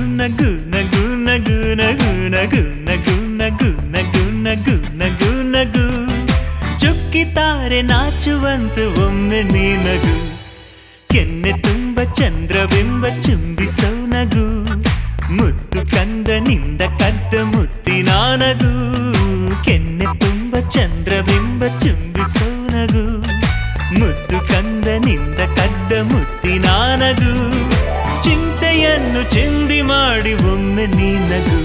ನಗು ನಗು ನಗು ನಗು ನಗು ನಗು ನಗು ನಗು ನಗು ನಗು ನಗು ಚುಕ್ಕಿತಾರೆ ನಾಚುವಂತು ಒಮ್ಮೆ ನೀ ನಗು ಕೆನ್ನೆ ತುಂಬ ಚಂದ್ರವೆಂಬ ಚುಂಬಿಸೋ ನಗು ಮುದ್ದು ಕಂದನಿಂದ ಕದ್ದ ಮುತ್ತಿನ ನಗು ಕೆನ್ನೆ ತುಂಬ ಚಂದ್ರವೆಂಬ ಚುಂಬಿಸೋ ನಗು ಮುದ್ದು ಕಂದನಿಂದ ಕದ್ದ ಮುತ್ತಿನ ನಗು ಚಿಂತೆಯನ್ನು ಚಿಂದಿ ಮಾಡಿ ಒಮ್ಮೆ ನೀ ನಗು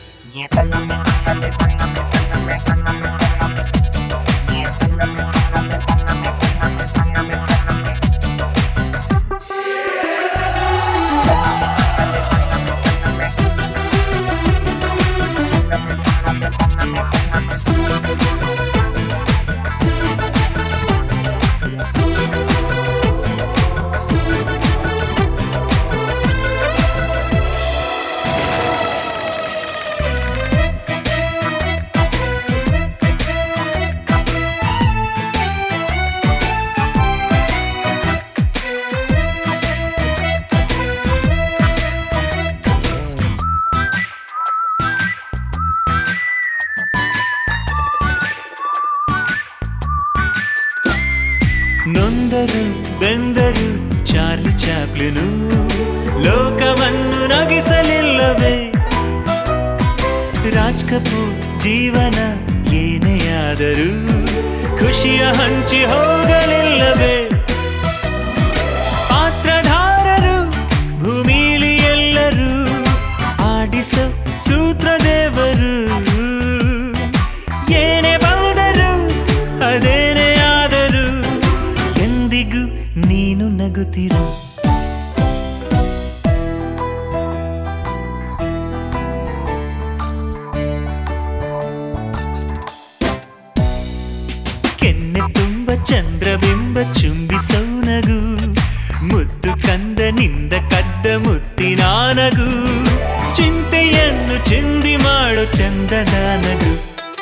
ನೊಂದರು ಬೆಂದರು ಚಾರ್ಲಿ ಚಾಪ್ಲಿನು ಲೋಕವನ್ನು ನಗಿಸಲಿಲ್ಲವೇ ರಾಜ್ ಕಪೂರ್ ಜೀವನ ಏನೇ ಆದರೂ ಖುಷಿಯ ಹಂಚಿ ಹೋಗಲಿಲ್ಲವೇ ಪಾತ್ರಧಾರರು ಭೂಮಿಲಿ ಎಲ್ಲರೂ ಆಡಿಸೋ ಸೂತ್ರದೇವರು ಏನೇ ಬಂದರು ಅದೇನೇ ಆದರೂ ಎಂದಿಗೂ ನೀನು ನಗುತ್ತಿರು ಕೆನ್ನೆ ತುಂಬ ಚಂದ್ರಬಿಂಬ ಚುಂಬಿಸೋ ನಗು ಮುದ್ದು ಕಂದನಿಂದ ಕದ್ದ ಮುತ್ತಿನ ನಗು ಚಿಂತೆಯನ್ನು ಚಿಂದಿ ಮಾಡೋ ಚಂದದ ನಗು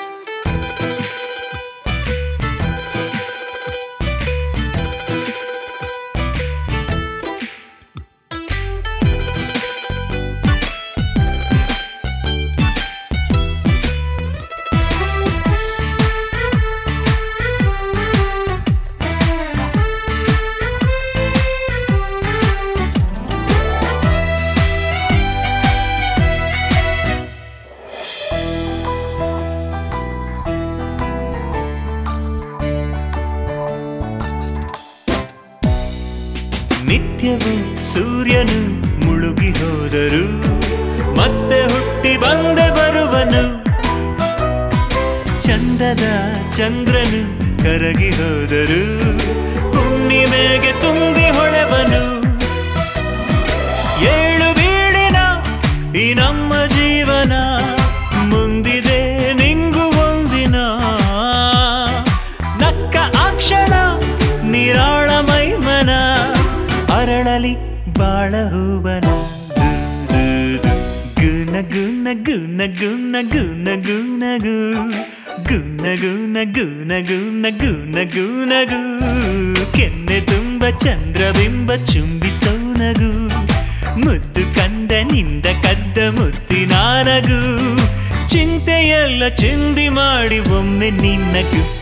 ನಿತ್ಯವೂ ಸೂರ್ಯನು ಮುಳುಗಿ ಹೋದರು ಮತ್ತೆ ಹುಟ್ಟಿ ಬಂದೆ ಬರುವನು ಚಂದದ ಚಂದ್ರನು ಕರಗಿ ಹೋದರು ಹುಣ್ಣಿಮೆಗೆ ತುಂಬಿ ಹೊಳೆವನು ಏಳು ಬೀಳಿನ ಈ ನಮ್ಮ ಜೀವನ ಮುಂದಿದೆ ನಿಂಗು ಒಂದಿನ ನಕ್ಕ ಅಕ್ಷಣ ನಿರಾಳ ಮೈಮನ ಅರಳಲಿ ಬಾಳ ಹೂವನ ಗುನ ಗುನ ಗುನ ಗುನ ಗುನ ಗುನ ಗು ಗುನ ಗುನ ಗುನ ಗುನ ಗುನ ಗುನ ಗು ಕೆನ್ನೆ ತುಂಬ ಚಂದ್ರಬಿಂಬ ಚುಂಬಿಸೋ ನಗು ಮುದ್ದು ಕಂದನಿಂದ ಕದ್ದ ಮುತ್ತಿನ ನಗು ಚಿಂತೆಯೆಲ್ಲ ಚಿಂದಿ ಮಾಡಿ ಒಮ್ಮೆ ನಿನ್ನಗು